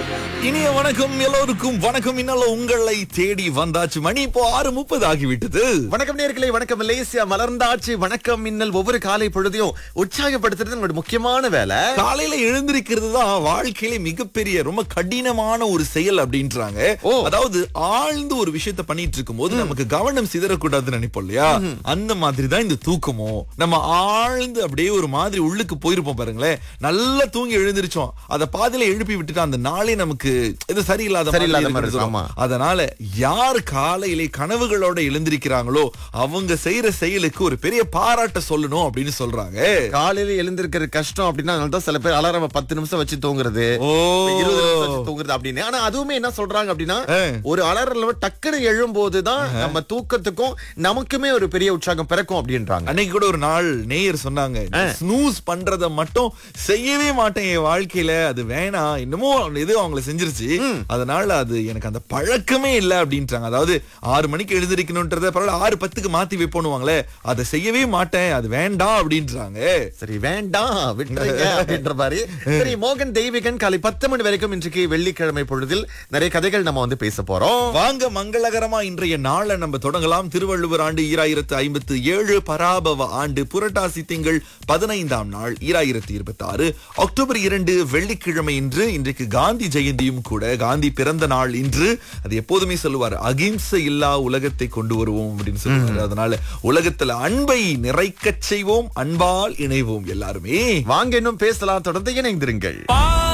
இனிய வணக்கம் எல்லோருக்கும் வணக்கம் இன்னல உங்களை தேடி வந்தாச்சு மணி இப்போ ஆறு முப்பது ஆகிவிட்டது வணக்கம் நேர்களே வணக்கம் மலேசியா மலர்ந்தாச்சு வணக்கம் மின்னல் ஒவ்வொரு காலை பொழுதையும் உற்சாகப்படுத்துறது நம்மளோட முக்கியமான வேலை காலையில எழுந்திருக்கிறது தான் வாழ்க்கையில மிகப்பெரிய ரொம்ப கடினமான ஒரு செயல் அப்படின்றாங்க ஓ. அதாவது ஆழ்ந்து ஒரு விஷயத்த பண்ணிட்டு இருக்கும்போது நமக்கு கவனம் சிதறக்கூடாதுன்னு நினைப்போம் இல்லையா அந்த மாதிரி தான் இந்த தூக்கமும் நம்ம ஆழ்ந்து அப்படியே ஒரு மாதிரி உள்ளுக்கு போயிருப்போம் பாருங்களேன் நல்லா தூங்கி எழுந்திருச்சோம் அத பாதியில எழுப்பி விட்டுட்டு அந்த நாளே நமக்கு இது சரியில்லாத மாதிரி சரியில்லாத மாதிரி இருக்கிறது. இருக்கும், ஆமா. அதனால யார் காலையிலே கனவுகளோட எழுந்திருக்கிறாங்களோ அவங்க செய்யற செயலுக்கு ஒரு பெரிய பாராட்ட சொல்லணும் அப்படின்னு சொல்றாங்க காலையில எழுந்திருக்கிற கஷ்டம் அப்படின்னா அதனால தான் சில பேர் அலாரம் பத்து நிமிஷம் வச்சு தூங்குறது ஓ இருபது நிமிஷம் வச்சு தூங்குறது அப்படின்னு ஆனா அதுவுமே என்ன சொல்றாங்க அப்படின்னா ஆ. ஒரு அலாரம் டக்குனு எழும்போதுதான் நம்ம தூக்கத்துக்கும் நமக்குமே ஒரு பெரிய உற்சாகம் பிறக்கும் அப்படின்றாங்க அன்னைக்கு கூட ஒரு நாள் நேயர் சொன்னாங்க ஸ்னூஸ் பண்றத மட்டும் செய்யவே மாட்டேன் என் வாழ்க்கையில அது வேணாம் இன்னமும் இது அவங்கள செஞ்சிருச்சு அதனால அது எனக்கு அந்த பழக்கமே இல்ல அப்படின்றாங்க அதாவது ஆறு மணிக்கு எழுந்திருக்கணும்ன்றத பரவாயில்ல ஆறு பத்துக்கு மாத்தி வைப்போனுவாங்களே அதை செய்யவே மாட்டேன் அது வேண்டாம் அப்படின்றாங்க சரி வேண்டாம் விட்டுருங்க அப்படின்ற மாதிரி சரி மோகன் தெய்வீகன் காலை பத்து மணி வரைக்கும் இன்றைக்கு வெள்ளிக்கிழமை பொழுதில் நிறைய கதைகள் நம்ம வந்து பேச போறோம் வாங்க மங்களகரமா இன்றைய நாளை நம்ம தொடங்கலாம் திருவள்ளுவர் ஆண்டு ஈராயிரத்து ஐம்பத்து ஏழு பராபவ ஆண்டு புரட்டாசி திங்கள் பதினைந்தாம் நாள் ஈராயிரத்து இருபத்தி ஆறு அக்டோபர் இரண்டு வெள்ளிக்கிழமை இன்று இன்றைக்கு காந்தி ஜெயந்தியும் கூட காந்தி பிறந்த நாள் இன்று அது எப்போதுமே சொல்லுவார் அகிம்சை இல்லா உலகத்தை கொண்டு வருவோம் அப்படின்னு சொல்லுவாரு அதனால உலகத்துல அன்பை நிறைக்கச் செய்வோம் அன்பால் இணைவோம் எல்லாருமே வாங்க இன்னும் பேசலாம் தொடர்ந்து இணைந்திருங்கள்